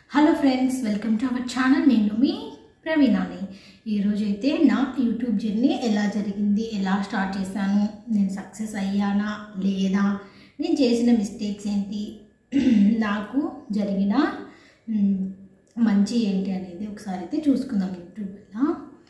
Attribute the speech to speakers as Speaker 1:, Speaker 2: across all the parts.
Speaker 1: hello friends welcome to our channel నేను మీ ప్రవీణాని ఈరోజు అయితే నా యూట్యూబ్ జర్నీ ఎలా జరిగింది ఎలా స్టార్ట్ చేశాను నేను సక్సెస్ అయ్యానా లేదా నేను చేసిన మిస్టేక్స్ ఏంటి నాకు జరిగిన మ్, మంచి ఏంటి అనేది ఒకసారి అయితే చూసుకుందాం యూట్యూబ్ వల్ల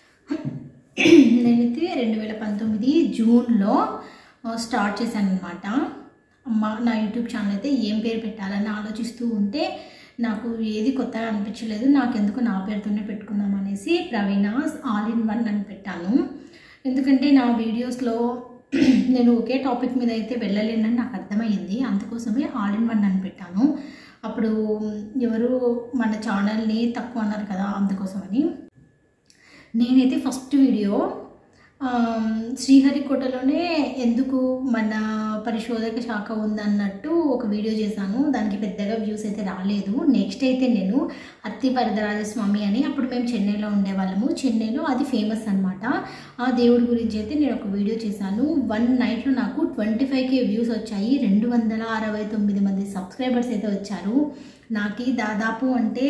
Speaker 1: నేనైతే రెండు వేల పంతొమ్మిది జూన్లో ఆ, స్టార్ట్ చేశాను అనమాట మా నా యూట్యూబ్ ఛానల్ అయితే ఏం పేరు పెట్టాలని ఆలోచిస్తూ ఉంటే నాకు ఏది కొత్తగా అనిపించలేదు నాకెందుకు నా పేరుతోనే పెట్టుకుందాం అనేసి ప్రవీణాస్ ఆల్ ఇన్ వన్ అని పెట్టాను ఎందుకంటే నా వీడియోస్లో నేను ఒకే టాపిక్ మీద అయితే వెళ్ళలేనని నాకు అర్థమైంది అందుకోసమే ఆల్ ఇన్ వన్ అని పెట్టాను అప్పుడు ఎవరు మన ఛానల్ని తక్కువ అన్నారు కదా అందుకోసమని నేనైతే ఫస్ట్ వీడియో ఆమ్, శ్రీహరికోటలోనే ఎందుకు మన పరిశోధక శాఖ ఉందన్నట్టు ఒక వీడియో చేశాను దానికి పెద్దగా వ్యూస్ అయితే రాలేదు నెక్స్ట్ అయితే నేను అత్తి వరదరాజస్వామి అని అప్పుడు మేము చెన్నైలో ఉండేవాళ్ళము చెన్నైలో అది ఫేమస్ అనమాట ఆ దేవుడి గురించి అయితే నేను ఒక వీడియో చేశాను వన్ నైట్లో నాకు ట్వంటీ ఫైవ్ కే వ్యూస్ వచ్చాయి రెండు వందల అరవై తొమ్మిది మంది సబ్స్క్రైబర్స్ అయితే వచ్చారు నాకు దాదాపు అంటే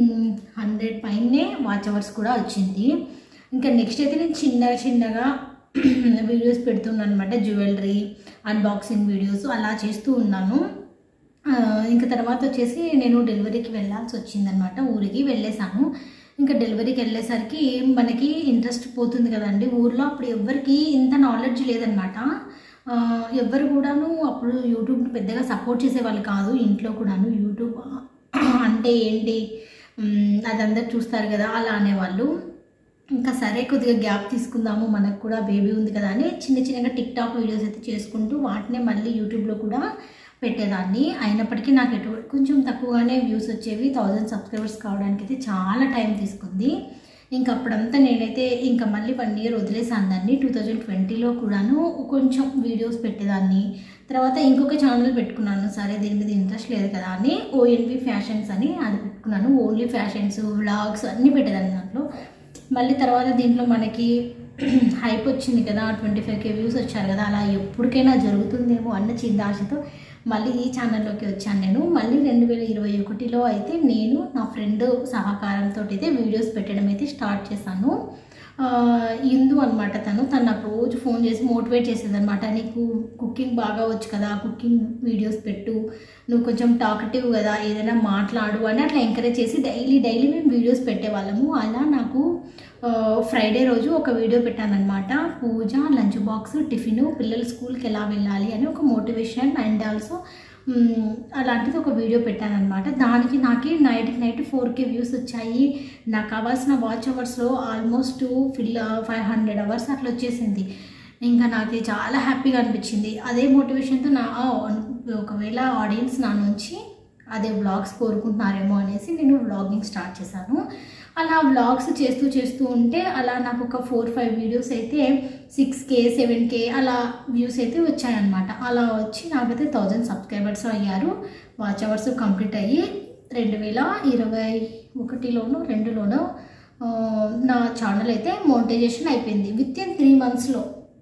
Speaker 1: హండ్రెడ్ పైనే వాచ్ అవర్స్ కూడా వచ్చింది ఇంకా నెక్స్ట్ అయితే నేను చిన్నగా చిన్నగా వీడియోస్ పెడుతున్నాను అనమాట జ్యువెలరీ అన్బాక్సింగ్ వీడియోస్ అలా చేస్తూ ఉన్నాను ఆ, ఇంకా తర్వాత వచ్చేసి నేను డెలివరీకి వెళ్ళాల్సి వచ్చిందనమాట ఊరికి వెళ్ళేసాను ఇంకా డెలివరీకి వెళ్ళేసరికి మనకి ఇంట్రెస్ట్ పోతుంది కదండి ఊర్లో అప్పుడు ఎవరికి ఇంత నాలెడ్జ్ లేదనమాట ఆ, ఎవ్వరు కూడాను అప్పుడు యూట్యూబ్ని పెద్దగా సపోర్ట్ చేసేవాళ్ళు కాదు ఇంట్లో కూడాను యూట్యూబ్ అంటే ఏంటి మ్, అదందరు చూస్తారు కదా అలా అనేవాళ్ళు ఇంకా సరే కొద్దిగా గ్యాప్ తీసుకుందాము మనకు కూడా బేబీ ఉంది కదా అని చిన్న చిన్నగా టిక్ టాక్ వీడియోస్ అయితే చేసుకుంటూ వాటినే మళ్ళీ యూట్యూబ్లో కూడా పెట్టేదాన్ని అయినప్పటికీ నాకు ఎటు కొంచెం తక్కువగానే వ్యూస్ వచ్చేవి థౌజండ్ సబ్స్క్రైబర్స్ కావడానికి అయితే చాలా టైం తీసుకుంది ఇంకా అప్పుడంతా నేనైతే ఇంకా మళ్ళీ వన్ ఇయర్ వదిలేసాను దాన్ని టూ థౌజండ్ ట్వంటీలో కూడాను కొంచెం వీడియోస్ పెట్టేదాన్ని తర్వాత ఇంకొక ఛానల్ పెట్టుకున్నాను సరే దీని మీద ఇంట్రెస్ట్ లేదు కదా అని ఓఎన్వి ఫ్యాషన్స్ అని అది పెట్టుకున్నాను ఓన్లీ ఫ్యాషన్స్ వ్లాగ్స్ అన్నీ పెట్టేదాన్ని దాంట్లో మళ్ళీ తర్వాత దీంట్లో మనకి హైప్ వచ్చింది కదా ట్వంటీ ఫైవ్ కే వ్యూస్ వచ్చారు కదా అలా ఎప్పటికైనా జరుగుతుందేమో అన్న చిన్న ఆశతో మళ్ళీ ఈ ఛానల్లోకి వచ్చాను నేను మళ్ళీ రెండు వేల ఇరవై ఒకటిలో అయితే నేను నా ఫ్రెండ్ సహకారంతో అయితే వీడియోస్ పెట్టడం అయితే స్టార్ట్ చేశాను ఆ, ఇందు అనమాట తను తను నాకు రోజు ఫోన్ చేసి మోటివేట్ చేసేది అనమాట నీకు కుకింగ్ బాగా వచ్చు కదా కుకింగ్ వీడియోస్ పెట్టు నువ్వు కొంచెం టాకటివ్ కదా ఏదైనా మాట్లాడు అని అట్లా ఎంకరేజ్ చేసి డైలీ డైలీ మేము వీడియోస్ పెట్టేవాళ్ళము అలా నాకు ఆ, ఫ్రైడే రోజు ఒక వీడియో పెట్టానన్నమాట పూజ లంచ్ బాక్స్ టిఫిన్ పిల్లలు స్కూల్కి ఎలా వెళ్ళాలి అని ఒక మోటివేషన్ అండ్ ఆల్సో మ్, అలాంటిది ఒక వీడియో పెట్టానన్నమాట దానికి నాకే నైట్కి నైట్ ఫోర్ కే వ్యూస్ వచ్చాయి నాకు కావాల్సిన వాచ్ అవర్స్లో almost fill five hundred hours అట్లా వచ్చేసింది ఇంకా నాకు చాలా హ్యాపీగా అనిపించింది అదే మోటివేషన్తో నా ఆ, ఒకవేళ ఆడియన్స్ నా నుంచి అదే వ్లాగ్స్ కోరుకుంటున్నారేమో అనేసి నేను వ్లాగింగ్ స్టార్ట్ చేశాను అలా వ్లాగ్స్ చేస్తూ చేస్తూ ఉంటే అలా నాకు ఒక ఫోర్ ఫైవ్ వీడియోస్ అయితే సిక్స్ కే సెవెన్ కే అలా వ్యూస్ అయితే వచ్చాయన్నమాట అలా వచ్చి నాకైతే థౌజండ్ సబ్స్క్రైబర్స్ అయ్యారు వాచ్ అవర్స్ కంప్లీట్ అయ్యి రెండు వేల ఇరవై ఒకటిలోనో రెండులోనో ఆ, నా ఛానల్ అయితే మోనిటైజేషన్ అయిపోయింది విత్ ఇన్ త్రీ మంత్స్లో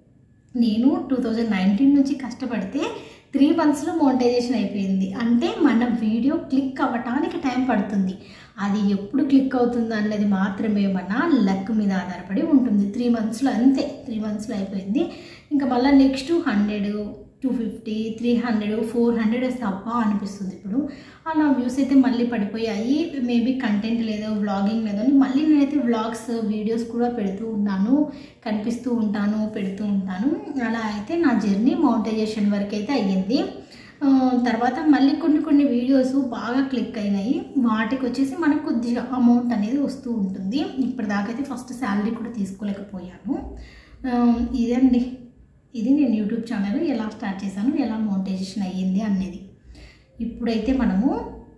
Speaker 1: నేను టూ థౌజండ్ నైన్టీన్ నుంచి కష్టపడితే త్రీ మంత్స్లో మోనిటైజేషన్ అయిపోయింది అంటే మన వీడియో క్లిక్ అవ్వటానికి టైం పడుతుంది అది ఎప్పుడు క్లిక్ అవుతుంది అన్నది మాత్రమే మన లక్ మీద ఆధారపడి ఉంటుంది త్రీ మంత్స్లో అంతే త్రీ మంత్స్లో అయిపోయింది ఇంకా మళ్ళీ next hundred two fifty three hundred four hundred వస్తే అబ్బా అనిపిస్తుంది ఇప్పుడు అలా వ్యూస్ అయితే మళ్ళీ పడిపోయాయి మేబీ కంటెంట్ లేదో వ్లాగింగ్ లేదో అని మళ్ళీ నేనైతే వ్లాగ్స్ వీడియోస్ కూడా పెడుతూ ఉన్నాను కనిపిస్తూ ఉంటాను పెడుతూ ఉంటాను అలా అయితే నా జర్నీ మౌంటైజేషన్ వరకు అయితే అయ్యింది ఆ, తర్వాత మళ్ళీ కొన్ని కొన్ని వీడియోస్ బాగా క్లిక్ అయినాయి వాటికి వచ్చేసి మనకు కొద్దిగా అమౌంట్ అనేది వస్తూ ఉంటుంది ఇప్పటిదాకైతే ఫస్ట్ శాలరీ కూడా తీసుకోలేకపోయాను ఆ, ఇదండి ఇది నేను యూట్యూబ్ ఛానల్ ఎలా స్టార్ట్ చేశాను ఎలా మోనిటైజేషన్ అయ్యింది అనేది ఇప్పుడైతే మనము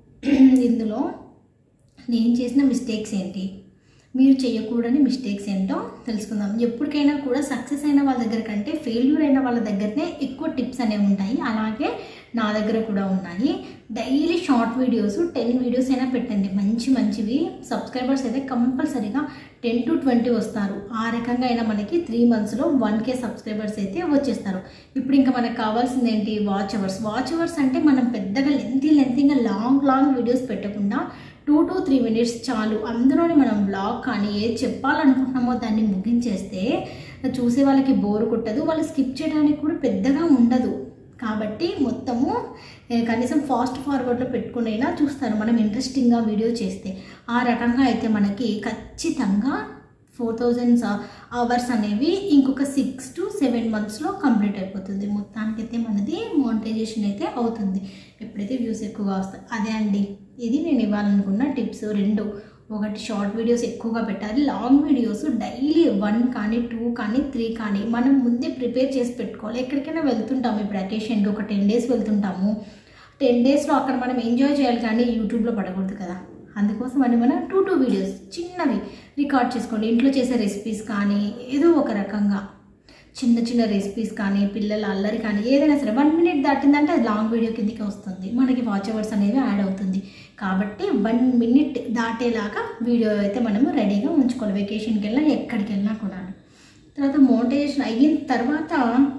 Speaker 1: ఇందులో నేను చేసిన మిస్టేక్స్ ఏంటి మీరు చేయకూడని మిస్టేక్స్ ఏంటో తెలుసుకుందాం ఎప్పటికైనా కూడా సక్సెస్ అయిన వాళ్ళ దగ్గర కంటే ఫెయిల్యూర్ అయిన వాళ్ళ దగ్గరనే ఎక్కువ టిప్స్ అనేవి ఉంటాయి అలాగే నా దగ్గర కూడా ఉన్నాయి daily short videos ten videos అయినా పెట్టండి మంచి మంచివి సబ్స్క్రైబర్స్ అయితే కంపల్సరీగా టెన్ టు ట్వంటీ వస్తారు ఆ రకంగా అయినా మనకి త్రీ మంత్స్లో వన్ కే సబ్స్క్రైబర్స్ అయితే వచ్చేస్తారు ఇప్పుడు ఇంకా మనకు కావాల్సింది ఏంటి వాచ్ అవర్స్ వాచ్ అవర్స్ అంటే మనం పెద్దగా లెంతీ లెంతీగా లాంగ్ లాంగ్ వీడియోస్ పెట్టకుండా టూ టు త్రీ మినిట్స్ చాలు అందులోనే మనం బ్లాగ్ కానీ ఏది చెప్పాలనుకుంటున్నామో దాన్ని ముగించేస్తే చూసే వాళ్ళకి బోర్ కొట్టదు వాళ్ళు స్కిప్ చేయడానికి కూడా పెద్దగా ఉండదు కాబట్టి మొత్తము ఏ, కనీసం ఫాస్ట్ ఫార్వర్డ్లో పెట్టుకునైనా చూస్తారు మనం ఇంట్రెస్టింగ్గా వీడియో చేస్తే ఆ రకంగా అయితే మనకి ఖచ్చితంగా ఫోర్ థౌజండ్ అవర్స్ అనేవి ఇంకొక సిక్స్ టు సెవెన్ మంత్స్లో కంప్లీట్ అయిపోతుంది మొత్తానికైతే మనది మోనిటైజేషన్ అయితే అవుతుంది ఎప్పుడైతే వ్యూస్ ఎక్కువగా వస్తాయి అదే అండి ఇది నేను ఇవ్వాలనుకున్న టిప్స్ రెండు ఒకటి షార్ట్ వీడియోస్ ఎక్కువగా పెట్టాలి లాంగ్ వీడియోస్ డైలీ వన్ కానీ టూ కానీ త్రీ కానీ మనం ముందే ప్రిపేర్ చేసి పెట్టుకోవాలి ఎక్కడికైనా వెళ్తుంటాము ఇప్పుడు అకేషన్కి ఒక టెన్ డేస్ వెళ్తుంటాము టెన్ డేస్లో అక్కడ మనం ఎంజాయ్ చేయాలి కానీ యూట్యూబ్లో పడకూడదు కదా అందుకోసం అని మనం టూ టూ వీడియోస్ చిన్నవి రికార్డ్ చేసుకోండి ఇంట్లో చేసే రెసిపీస్ కానీ ఏదో ఒక రకంగా చిన్న చిన్న రెసిపీస్ కానీ పిల్లల అల్లరి కానీ ఏదైనా సరే వన్ మినిట్ దాటిందంటే అది లాంగ్ వీడియో కిందకి వస్తుంది మనకి వాచ్ అవర్స్ అనేవి యాడ్ అవుతుంది కాబట్టి వన్ మినిట్ దాటేలాగా వీడియో అయితే మనము రెడీగా ఉంచుకోవాలి వెకేషన్కి వెళ్ళినా ఎక్కడికి వెళ్ళినా కూడా తర్వాత మోటివేషన్ అయిన తర్వాత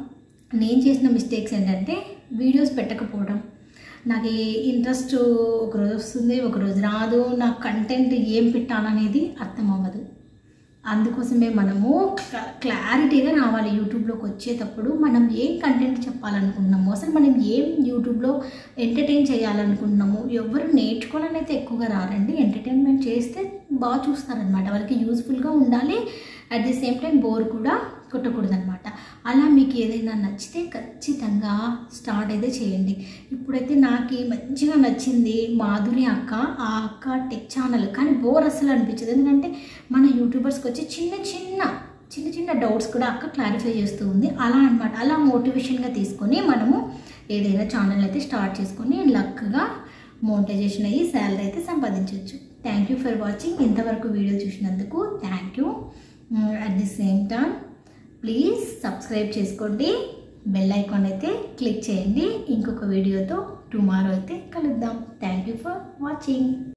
Speaker 1: నేను చేసిన మిస్టేక్స్ ఏంటంటే వీడియోస్ పెట్టకపోవడం నాకు ఇంట్రెస్ట్ ఒకరోజు వస్తుంది ఒకరోజు రాదు నాకు కంటెంట్ ఏం పెట్టాలనేది అర్థం అవ్వదు అందుకోసమే మనము క్లా- క్లారిటీగా రావాలి యూట్యూబ్లోకి వచ్చేటప్పుడు మనం ఏం కంటెంట్ చెప్పాలనుకుంటున్నాము అసలు మనం ఏం యూట్యూబ్లో ఎంటర్టైన్ చేయాలనుకుంటున్నాము ఎవరు నేర్చుకోవాలని అయితే ఎక్కువగా రారండి ఎంటర్టైన్మెంట్ చేస్తే బాగా చూస్తారనమాట వాళ్ళకి యూస్ఫుల్గా ఉండాలి at the same time bore కూడా కొట్టకూడదు అనమాట అలా మీకు ఏదైనా నచ్చితే ఖచ్చితంగా స్టార్ట్ అయితే చేయండి ఇప్పుడైతే నాకు ఈ మంచిగా నచ్చింది మాధురి అక్క ఆ అక్క టెక్ ఛానల్ కానీ బోర్ అస్సలు అనిపించదు ఎందుకంటే మన యూట్యూబర్స్కి వచ్చి చిన్న చిన్న చిన్న చిన్న డౌట్స్ కూడా అక్క క్లారిఫై చేస్తూ ఉంది అలా అనమాట అలా మోటివేషన్గా తీసుకొని మనము ఏదైనా ఛానల్ అయితే స్టార్ట్ చేసుకొని లక్గా మోనిటైజేషన్ అయ్యి శాలరీ అయితే సంపాదించవచ్చు థ్యాంక్ యూ ఫర్ వాచింగ్ ఇంతవరకు వీడియో చూసినందుకు thank you at the same time please subscribe చేసుకోండి బెల్ ఐకాన్ అయితే క్లిక్ చేయండి ఇంకొక వీడియోతో టుమారో అయితే కలుద్దాం థ్యాంక్ యూ ఫర్ వాచింగ్